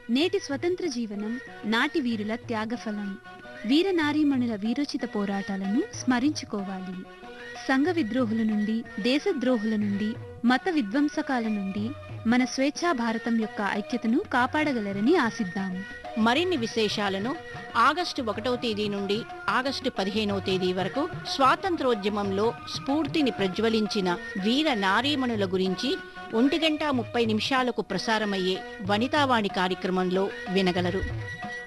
నేటి స్వతంత్ర జీవనం నాటి వీరుల త్యాగఫలం వీర నారీమణుల వీరోచిత పోరాటాలను స్మరించుకోవాలి సంఘ విద్రోహుల నుండి దేశద్రోహుల నుండి మత విధ్వంసకాల నుండి మన స్వేచ్ఛా భారతం యొక్క ఐక్యతను కాపాడగలరని ఆశిద్దాం మరిన్ని విశేషాలను ఆగస్టు ఒకటవ తేదీ నుండి ఆగస్టు పదిహేనవ తేదీ వరకు స్వాతంత్రోద్యమంలో స్ఫూర్తిని ప్రజ్వలించిన వీర నారీమణుల గురించి ఒంటి గంట ముప్పై నిమిషాలకు ప్రసారమయ్యే వనితావాణి కార్యక్రమంలో వినగలరు